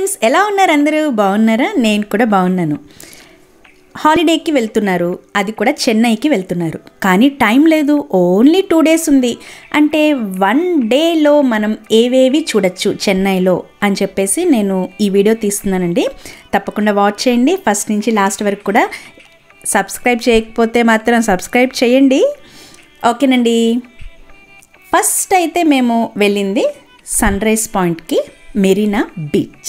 friends ఎలా ఉన్నారు అందరూ బాగున్నారా నేను కూడా బాగున్నాను హాలిడేకి వెళ్తున్నారు అది కూడా చెన్నైకి వెళ్తున్నారు కానీ టైం లేదు ఓన్లీ టూ డేస్ ఉంది అంటే వన్ డేలో మనం ఏవేవి చూడొచ్చు చెన్నైలో అని చెప్పేసి నేను ఈ వీడియో తీస్తున్నానండి తప్పకుండా వాచ్ చేయండి ఫస్ట్ నుంచి లాస్ట్ వరకు కూడా సబ్స్క్రైబ్ చేయకపోతే మాత్రం సబ్స్క్రైబ్ చేయండి ఓకేనండి ఫస్ట్ అయితే మేము వెళ్ళింది సన్ రైజ్ పాయింట్కి Marina beach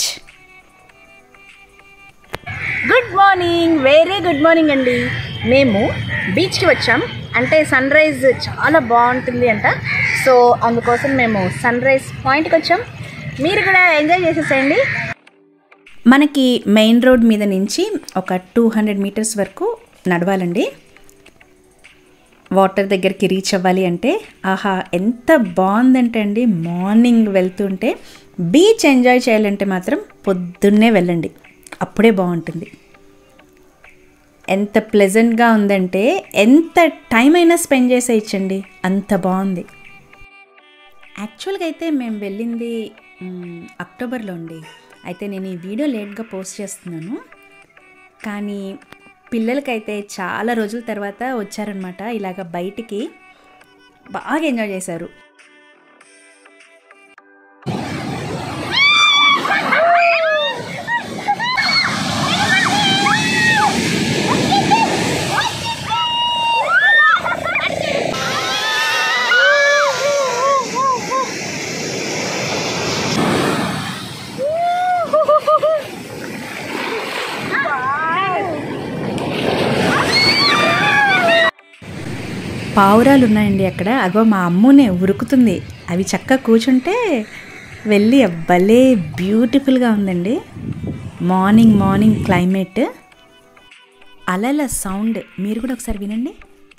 good morning very good morning అండి మేము బీచ్కి వచ్చాం అంటే సన్ రైజ్ చాలా బాగుంటుంది అంట సో అందుకోసం మేము సన్ రైజ్ పాయింట్కి వచ్చాం మీరు కూడా ఎంజాయ్ చేసేసేయండి మనకి మెయిన్ రోడ్ మీద నుంచి ఒక టూ హండ్రెడ్ మీటర్స్ వరకు నడవాలండి వాటర్ దగ్గరికి రీచ్ అవ్వాలి అంటే ఆహా ఎంత బాగుందంటే అండి మార్నింగ్ వెళ్తుంటే బీచ్ ఎంజాయ్ చేయాలంటే మాత్రం పొద్దున్నే వెళ్ళండి అప్పుడే బాగుంటుంది ఎంత ప్లెజెంట్గా ఉందంటే ఎంత టైం అయినా స్పెండ్ చేసేయచ్చండి అంత బాగుంది యాక్చువల్గా అయితే మేము వెళ్ళింది మ్, అక్టోబర్లో అండి అయితే నేను ఈ వీడియో లేట్గా పోస్ట్ చేస్తున్నాను కానీ పిల్లలకైతే చాలా రోజుల తర్వాత వచ్చారనమాట ఇలాగ బయటికి బాగా ఎంజాయ్ చేశారు పావురాలు ఉన్నాయండి అక్కడ అగో మా అమ్మునే ఉరుకుతుంది అవి చక్కగా కూర్చుంటే వెళ్ళి భలే బ్యూటిఫుల్గా ఉందండి మార్నింగ్ మార్నింగ్ క్లైమేట్ అలల సౌండ్ మీరు కూడా ఒకసారి వినండి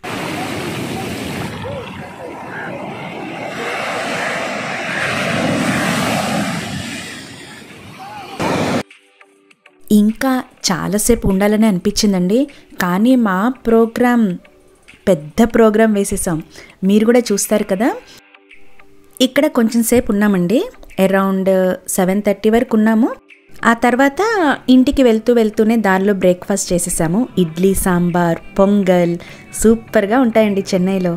ఇంకా చాలాసేపు ఉండాలని అనిపించిందండి కానీ మా ప్రోగ్రామ్ పెద్ద ప్రోగ్రాం వేసేసాం మీరు కూడా చూస్తారు కదా ఇక్కడ కొంచెం సేపు ఉన్నామండి అరౌండ్ సెవెన్ థర్టీ వరకు ఉన్నాము ఆ తర్వాత ఇంటికి వెళ్తూ వెళ్తూనే దారిలో బ్రేక్ఫాస్ట్ చేసేసాము ఇడ్లీ సాంబార్ పొంగల్ సూపర్గా ఉంటాయండి చెన్నైలో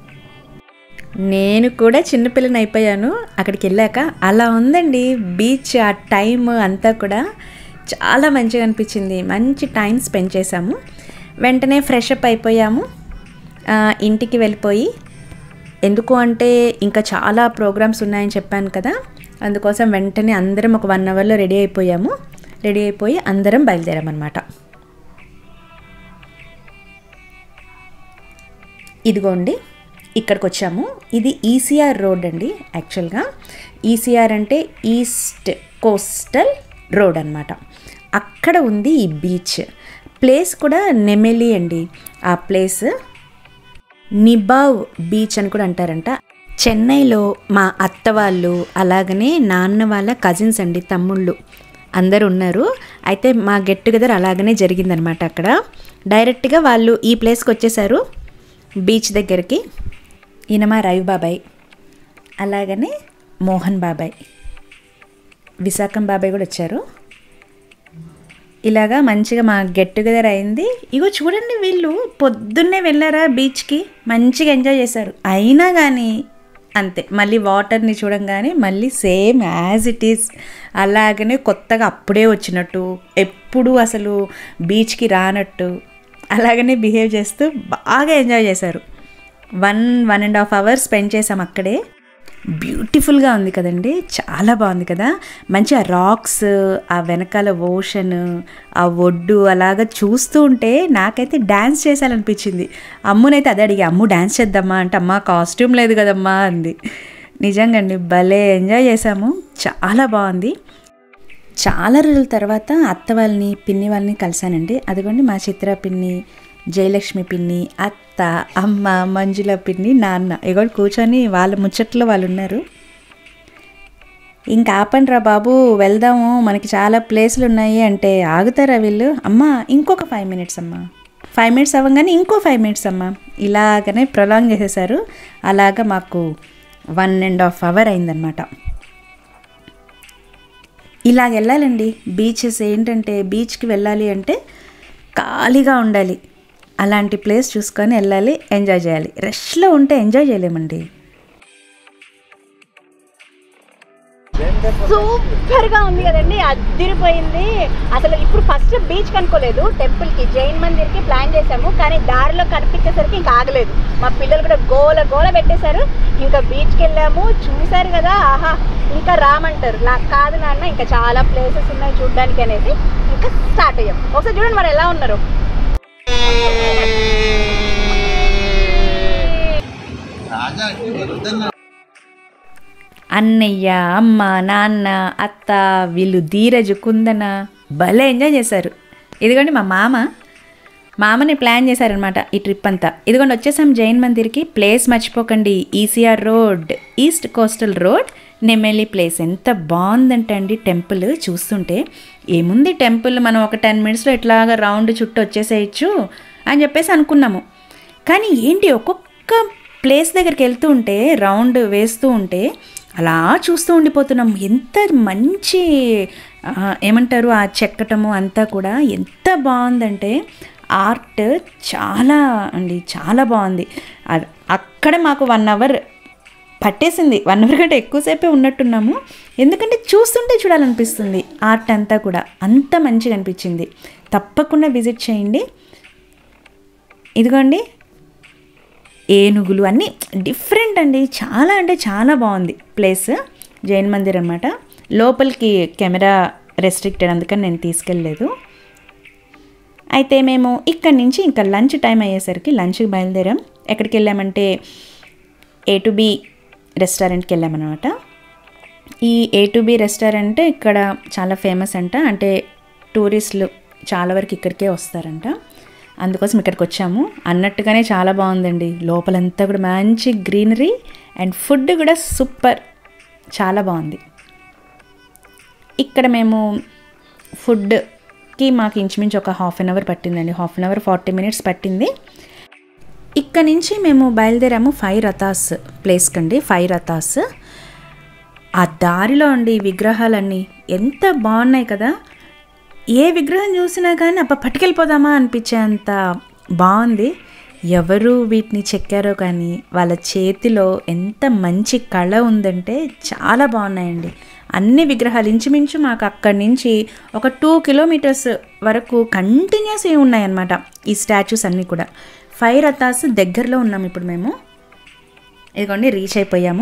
నేను కూడా చిన్నపిల్లని అయిపోయాను అక్కడికి వెళ్ళాక అలా ఉందండి బీచ్ ఆ టైం అంతా కూడా చాలా మంచిగా అనిపించింది మంచి టైం స్పెండ్ చేశాము వెంటనే ఫ్రెష్ అప్ అయిపోయాము ఆ, ఇంటికి వెళ్ళిపోయి ఎందుకు అంటే ఇంకా చాలా ప్రోగ్రామ్స్ ఉన్నాయని చెప్పాను కదా అందుకోసం వెంటనే అందరం ఒక వన్ అవర్లో రెడీ అయిపోయాము రెడీ అయిపోయి అందరం బయలుదేరామన్నమాట ఇదిగోండి ఇక్కడికి వచ్చాము ఇది ఈసీఆర్ రోడ్ అండి యాక్చువల్గా ఈసీఆర్ అంటే ఈస్ట్ కోస్టల్ రోడ్ అనమాట అక్కడ ఉంది ఈ బీచ్ ప్లేస్ కూడా నెమెలి అండి ఆ ప్లేస్ నిబావ్ బీచ్ అని కూడా అంటారంట చెన్నైలో మా అత్త వాళ్ళు అలాగనే నాన్న వాళ్ళ కజిన్స్ అండి తమ్ముళ్ళు అందరు ఉన్నారు అయితే మా గెట్ టుగెదర్ అలాగనే జరిగిందనమాట అక్కడ డైరెక్ట్గా వాళ్ళు ఈ ప్లేస్కి వచ్చేసారు బీచ్ దగ్గరికి ఈయన మా రవి బాబాయ్ అలాగనే మోహన్ బాబాయ్ విశాఖం బాబాయ్ కూడా వచ్చారు ఇలాగా మంచిగా మా గెట్ టుగెదర్ అయింది ఇగో చూడండి వీళ్ళు పొద్దున్నే వెళ్ళారా బీచ్కి మంచిగా ఎంజాయ్ చేశారు అయినా కానీ అంతే మళ్ళీ వాటర్ని చూడంగానే మళ్ళీ సేమ్ యాజ్ ఇట్ ఈస్ అలాగనే కొత్తగా అప్పుడే వచ్చినట్టు ఎప్పుడు అసలు బీచ్కి రానట్టు అలాగనే బిహేవ్ చేస్తూ బాగా ఎంజాయ్ చేశారు one one and half hours spend చేసాం అక్కడే బ్యూటిఫుల్గా ఉంది కదండి చాలా బాగుంది కదా మంచి ఆ రాక్స్ ఆ వెనకాల ఓషన్ ఆ ఒడ్డు అలాగా చూస్తూ ఉంటే నాకైతే డ్యాన్స్ చేసాలనిపించింది అమ్మునైతే అదే అడిగి అమ్ము డ్యాన్స్ చేద్దామా అంటే అమ్మ కాస్ట్యూమ్ లేదు కదమ్మా అంది నిజంగా అండి భలే ఎంజాయ్ చేసాము చాలా బాగుంది చాలా రోజుల తర్వాత అత్త వాళ్ళని పిన్ని వాళ్ళని కలిశానండి అదిగోండి మా చిత్ర పిన్ని జయలక్ష్మి పిన్ని అత్త అమ్మ మంజుల పిన్ని నాన్న ఇగోడు కూర్చొని వాళ్ళ ముచ్చట్లో వాళ్ళు ఉన్నారు ఇంకా ఆపండిరా బాబు వెళ్దాము మనకి చాలా ప్లేసులు ఉన్నాయి అంటే ఆగుతారా వీళ్ళు అమ్మ ఇంకొక ఫైవ్ మినిట్స్ అమ్మా ఫైవ్ మినిట్స్ అవ్వగానే ఇంకో ఫైవ్ మినిట్స్ అమ్మా ఇలాగనే ప్రొలాంగ్ చేసేసారు అలాగా మాకు వన్ అండ్ హాఫ్ అవర్ అయిందనమాట ఇలాగ వెళ్ళాలండి బీచెస్ ఏంటంటే బీచ్కి వెళ్ళాలి అంటే ఖాళీగా ఉండాలి అలాంటి ప్లేస్ చూసుకొని వెళ్ళాలి ఎంజాయ్ చేయాలి రష్లో ఉంటే ఎంజాయ్ చేయలేమండి సూపర్ గా ఉంది కదండి అదిరిపోయింది అసలు ఇప్పుడు ఫస్ట్ బీచ్ కనుకోలేదు టెంపుల్ కి జైన్ మందిర్ కి ప్లాన్ చేసాము కానీ దారిలో కనిపించేసరికి ఇంకా ఆగలేదు మా పిల్లలు కూడా గోల గోల పెట్టేశారు ఇంకా బీచ్ కి వెళ్ళాము చూసారు కదా ఆహా ఇంకా రామంటారు నాకు కాదు నాన్న ఇంకా చాలా ప్లేసెస్ ఉన్నాయి చూడడానికి అనేసి ఇంకా స్టార్ట్ అయ్యాం ఒకసారి చూడండి మరి ఎలా ఉన్నారు అన్నయ్య అమ్మ నాన్న అత్త వీళ్ళు ధీరజ్ కుందన భలే ఎంజాయ్ చేశారు ఇదిగోండి మా మామ మామని ప్లాన్ చేశారనమాట ఈ ట్రిప్ అంతా ఇదిగోండి వచ్చేసాం జైన్ మందిర్కి ప్లేస్ మర్చిపోకండి ECR road east coastal road Nemeli place ఎంత బాగుందంటే అండి టెంపుల్ చూస్తుంటే ఏముంది టెంపుల్ మనం ఒక టెన్ మినిట్స్లో ఇట్లాగా రౌండ్ చుట్టూ వచ్చేసేయచ్చు అని చెప్పేసి అనుకున్నాము కానీ ఏంటి ఒక్కొక్క ప్లేస్ దగ్గరికి వెళ్తూ ఉంటే రౌండ్ వేస్తూ ఉంటే అలా చూస్తూ ఉండిపోతున్నాం ఎంత మంచి ఆ, ఏమంటారు ఆ చెక్కటము అంతా కూడా ఎంత బాగుందంటే ఆర్ట్ చాలా అండి చాలా బాగుంది అ- అక్కడ మాకు వన్ అవర్ పట్టేసింది వన్ అవర్ కంటే ఎక్కువసేపే ఉన్నట్టున్నాము ఎందుకంటే చూస్తుంటే చూడాలనిపిస్తుంది ఆర్ట్ అంతా కూడా అంత మంచిగా అనిపించింది తప్పకుండా విజిట్ చేయండి ఇదిగోండి ఏనుగులు అన్నీ డిఫరెంట్ అండి చాలా అంటే చాలా బాగుంది ప్లేస్ జైన్ మందిర్ అనమాట లోపలికి కెమెరా రెస్ట్రిక్టెడ్ అందుకని నేను తీసుకెళ్ళలేదు అయితే మేము ఇక్కడి నుంచి ఇంకా లంచ్ టైం అయ్యేసరికి లంచ్కి బయలుదేరాం ఎక్కడికి వెళ్ళామంటే ఏ టు బి రెస్టారెంట్కి వెళ్ళామన్నమాట ఈ ఏ టు బి రెస్టారెంట్ ఇక్కడ చాలా ఫేమస్ అంట అంటే టూరిస్టులు చాలా వరకు ఇక్కడికే వస్తారంట అందుకోసం ఇక్కడికి వచ్చాము అన్నట్టుగానే చాలా బాగుందండి లోపలంతా కూడా మంచి గ్రీనరీ అండ్ ఫుడ్ కూడా సూపర్ చాలా బాగుంది ఇక్కడ మేము ఫుడ్కి మాకు ఇంచుమించు ఒక హాఫ్ అన్ అవర్ పట్టిందండి half an hour forty minutes పట్టింది ఇక్కడ నుంచి మేము బయలుదేరాము ఫైవ్ రథాస్ ప్లేస్కి అండి ఫైవ్ రథాస్ ఆ దారిలో అండి ఈ విగ్రహాలన్నీ ఎంత బాగున్నాయి కదా ఏ విగ్రహం చూసినా కానీ అబ్బా పట్టుకెళ్ళిపోదామా అనిపించేంత బాగుంది ఎవరు వీటిని చెక్కారో కానీ వాళ్ళ చేతిలో ఎంత మంచి కళ ఉందంటే చాలా బాగున్నాయండి అన్ని విగ్రహాలు ఇంచుమించు మాకు అక్కడి నుంచి ఒక టూ కిలోమీటర్స్ వరకు కంటిన్యూస్ ఉన్నాయన్నమాట ఈ స్టాచ్యూస్ అన్నీ కూడా ఫైవ్ రథాస్ దగ్గరలో ఉన్నాం ఇప్పుడు మేము ఇదిగోండి రీచ్ అయిపోయాము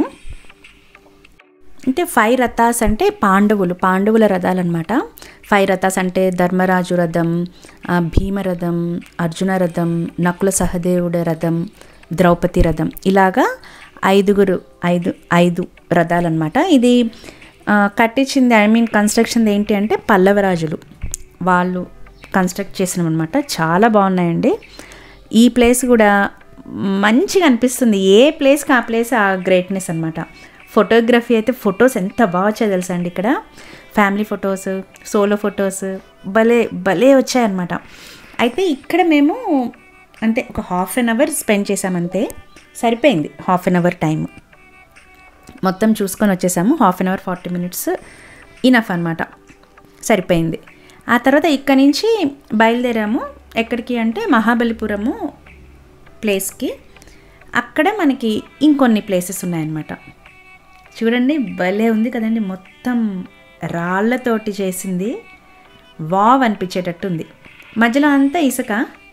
అంటే ఫైవ్ రథాస్ అంటే పాండవులు పాండవుల రథాలు అనమాట ఫైవ్ రథాస్ అంటే ధర్మరాజు రథం ఆ, భీమ రథం అర్జున రథం నకుల సహదేవుడి రథం ద్రౌపది రథం ఇలాగా ఐదుగురు ఐదు ఐదు రథాలు అనమాట ఇది ఆ, కట్టించింది ఐ మీన్ కన్స్ట్రక్షన్ ఏంటి అంటే పల్లవరాజులు వాళ్ళు కన్స్ట్రక్ట్ చేసినవన్నమాట చాలా బాగున్నాయండి ఈ ప్లేస్ కూడా మంచిగా అనిపిస్తుంది ఏ ప్లేస్కి ఆ ప్లేస్ ఆ గ్రేట్నెస్ అనమాట ఫోటోగ్రఫీ అయితే ఫొటోస్ ఎంత బాగా వచ్చాయో తెలుసా అండి ఇక్కడ ఫ్యామిలీ ఫొటోస్ సోలో ఫొటోస్ భలే భలే వచ్చాయన్నమాట అయితే ఇక్కడ మేము అంటే ఒక హాఫ్ అన్ అవర్ స్పెండ్ చేసామంతే సరిపోయింది హాఫ్ అన్ అవర్ టైం మొత్తం చూసుకొని వచ్చేసాము half an hour forty minutes enough అనమాట సరిపోయింది ఆ తర్వాత ఇక్కడి నుంచి బయలుదేరాము ఎక్కడికి అంటే మహాబలిపురము ప్లేస్కి అక్కడ మనకి ఇంకొన్ని ప్లేసెస్ ఉన్నాయన్నమాట చూడండి భలే ఉంది కదండి మొత్తం రాళ్ళతోటి చేసింది వావ్ అనిపించేటట్టు ఉంది మధ్యలో అంతా ఇసుక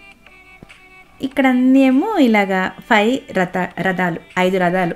ఇక్కడ అన్నీ ఏమో ఇలాగా ఫైవ్ రథ రథాలు ఐదు రథాలు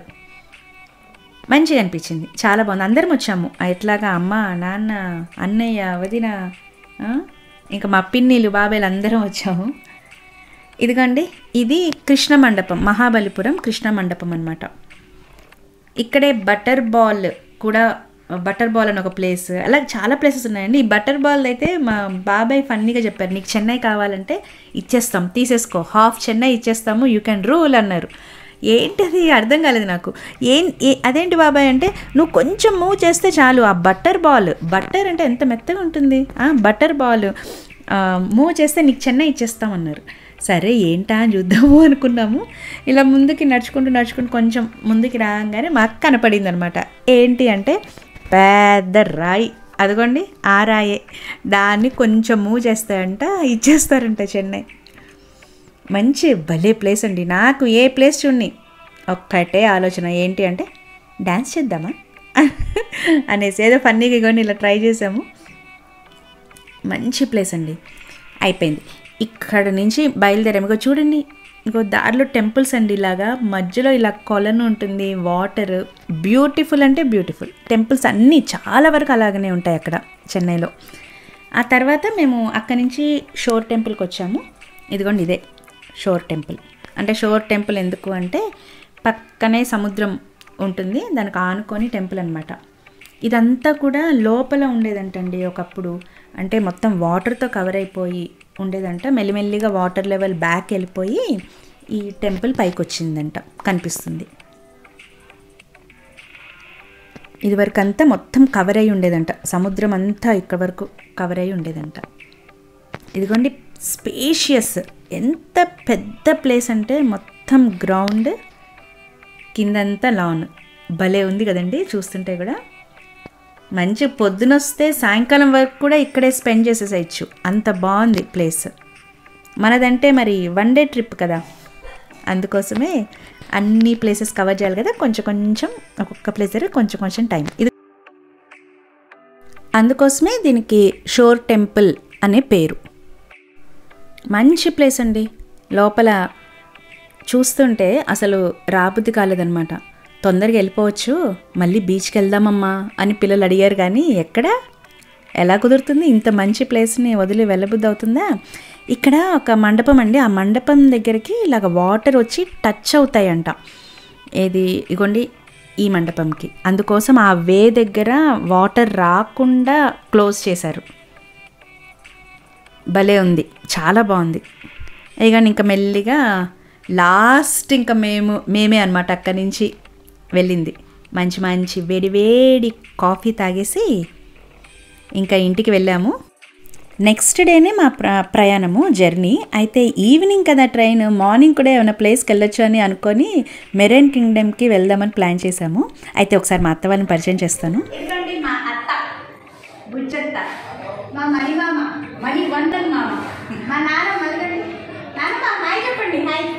మంచిగా అనిపించింది చాలా బాగుంది అందరం వచ్చాము ఆ ఎట్లాగా అమ్మ నాన్న అన్నయ్య వదిన ఆ, ఇంకా మా పిన్నిలు బాబాయ్లు అందరం వచ్చాము ఇదిగోండి ఇది కృష్ణ మండపం మహాబలిపురం కృష్ణ మండపం అనమాట ఇక్కడే బటర్ బాల్ కూడా బటర్ బాల్ అని ఒక ప్లేస్ అలా చాలా ప్లేసెస్ ఉన్నాయండి ఈ బటర్ బాల్ అయితే మా బాబాయ్ ఫన్నీగా చెప్పారు నీకు చెన్నై కావాలంటే ఇచ్చేస్తాం తీసేసుకో హాఫ్ చెన్నై ఇచ్చేస్తాము యూ కెన్ రూల్ అన్నారు ఏంటది అర్థం కాలేదు నాకు ఏం ఏ- అదేంటి బాబాయ్ అంటే నువ్వు కొంచెం మూవ్ చేస్తే చాలు ఆ బటర్ బాల్ బటర్ అంటే ఎంత మెత్తగా ఉంటుంది ఆ బటర్ బాల్ మూవ్ చేస్తే నీకు చెన్నై ఇచ్చేస్తామన్నారు సరే ఏంటా అని చూద్దాము అనుకున్నాము ఇలా ముందుకి నడుచుకుంటూ నడుచుకుంటూ కొంచెం ముందుకి రాగానే మాకు కనపడింది అనమాట ఏంటి అంటే పెద్ద రాయి అదిగోండి ఆ రాయే దాన్ని కొంచెం మూవ్ చేస్తారంట ఇచ్చేస్తారంట చెన్నై మంచి భలే ప్లేస్ అండి నాకు ఏ ప్లేస్ చూడండి ఒక్కటే ఆలోచన ఏంటి అంటే డ్యాన్స్ చేద్దామా అనేసి ఏదో ఫన్నీగా ఇగోండి ఇలా ట్రై చేసాము మంచి ప్లేస్ అండి అయిపోయింది ఇక్కడ నుంచి బయలుదేరాము ఇగో చూడండి ఇంకో దారిలో టెంపుల్స్ అండి ఇలాగా మధ్యలో ఇలా కొలను ఉంటుంది వాటర్ బ్యూటిఫుల్ అంటే బ్యూటిఫుల్ టెంపుల్స్ అన్నీ చాలా వరకు అలాగనే ఉంటాయి అక్కడ చెన్నైలో ఆ తర్వాత మేము అక్కడి నుంచి షోర్ టెంపుల్కి వచ్చాము ఇదిగోండి ఇదే షోర్ టెంపుల్ అంటే షోర్ టెంపుల్ ఎందుకు అంటే పక్కనే సముద్రం ఉంటుంది దానికి ఆనుకొని టెంపుల్ అనమాట ఇదంతా కూడా లోపల ఉండేదంటండి ఒకప్పుడు అంటే మొత్తం వాటర్తో కవర్ అయిపోయి ఉండేదంట మెల్లిమెల్లిగా వాటర్ లెవెల్ బ్యాక్ వెళ్ళిపోయి ఈ టెంపుల్ పైకి వచ్చిందంట కనిపిస్తుంది ఇదివరకు అంతా మొత్తం కవర్ అయి ఉండేదంట సముద్రం అంతా ఇక్కడ వరకు కవర్ అయి ఉండేదంట ఇదిగోండి స్పేషియస్ ఎంత పెద్ద ప్లేస్ అంటే మొత్తం గ్రౌండ్ కిందంతా లాన్ భలే ఉంది కదండి చూస్తుంటే కూడా మంచి పొద్దునొస్తే సాయంకాలం వరకు కూడా ఇక్కడే స్పెండ్ చేసేసేయచ్చు అంత బాగుంది ప్లేస్ మనదంటే మరి వన్ డే ట్రిప్ కదా అందుకోసమే అన్ని ప్లేసెస్ కవర్ చేయాలి కదా కొంచెం కొంచెం ఒక్కొక్క ప్లేస్ దగ్గర కొంచెం కొంచెం టైం ఇది అందుకోసమే దీనికి షోర్ టెంపుల్ అనే పేరు మంచి ప్లేస్ అండి లోపల చూస్తుంటే అసలు రాబుద్ది కాలేదనమాట తొందరగా వెళ్ళిపోవచ్చు మళ్ళీ బీచ్కి వెళ్దామమ్మా అని పిల్లలు అడిగారు కానీ ఎక్కడ ఎలా కుదురుతుంది ఇంత మంచి ప్లేస్ని వదిలి వెళ్ళబుద్ధి అవుతుందా ఇక్కడ ఒక మండపం అండి ఆ మండపం దగ్గరికి ఇలాగ వాటర్ వచ్చి టచ్ అవుతాయంట ఏది ఇగోండి ఈ మండపంకి అందుకోసం ఆ వే దగ్గర వాటర్ రాకుండా క్లోజ్ చేశారు భలే ఉంది చాలా బాగుంది ఇక ఇంకా మెల్లిగా లాస్ట్ ఇంకా మేము మేమే అనమాట అక్కడి నుంచి వెళ్ళింది మంచి మంచి వేడి వేడి కాఫీ తాగేసి ఇంకా ఇంటికి వెళ్ళాము నెక్స్ట్ డేనే మా ప్ర ప్రయాణము జర్నీ అయితే ఈవినింగ్ కదా ట్రైన్ మార్నింగ్ కూడా ఏమైనా ప్లేస్కి వెళ్ళొచ్చు అని అనుకొని మెరైన్ కింగ్డమ్కి వెళ్దామని ప్లాన్ చేశాము అయితే ఒకసారి మా అత్త వాళ్ళని పరిచయం చేస్తాను ఎందుకండి మా అత్త బుజ్జత్త మా మణి మామ మణి వంటన్ మామ మా నాన్న మలగండి నాన్న హాయ్ చెప్పండి హాయ్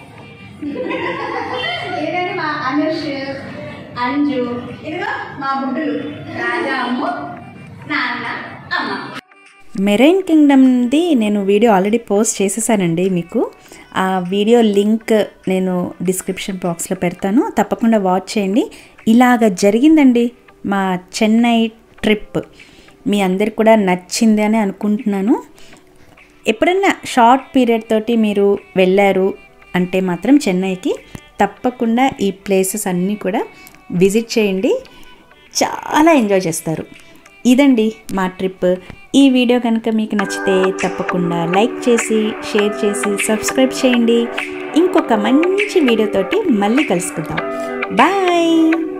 ఏదండి మా అనుష్ అంజు ఇదిగో మా బుడ్డులు రాజా అమ్ము నాన్న అమ్మ మెరైన్ కింగ్డమ్ది నేను వీడియో ఆల్రెడీ పోస్ట్ చేసేసానండి మీకు ఆ వీడియో లింక్ నేను డిస్క్రిప్షన్ బాక్స్లో పెడతాను తప్పకుండా వాచ్ చేయండి ఇలాగ జరిగిందండి మా చెన్నై ట్రిప్ మీ అందరికి కూడా నచ్చింది అని అనుకుంటున్నాను ఎప్పుడన్నా షార్ట్ పీరియడ్ తోటి మీరు వెళ్ళారు అంటే మాత్రం చెన్నైకి తప్పకుండా ఈ ప్లేసెస్ అన్నీ కూడా విజిట్ చేయండి చాలా ఎంజాయ్ చేస్తారు ఇదండి మా ట్రిప్ ఈ వీడియో కనుక మీకు నచ్చితే తప్పకుండా లైక్ చేసి షేర్ చేసి సబ్స్క్రైబ్ చేయండి ఇంకొక మంచి వీడియోతోటి మళ్ళీ కలుసుకుందాం బాయ్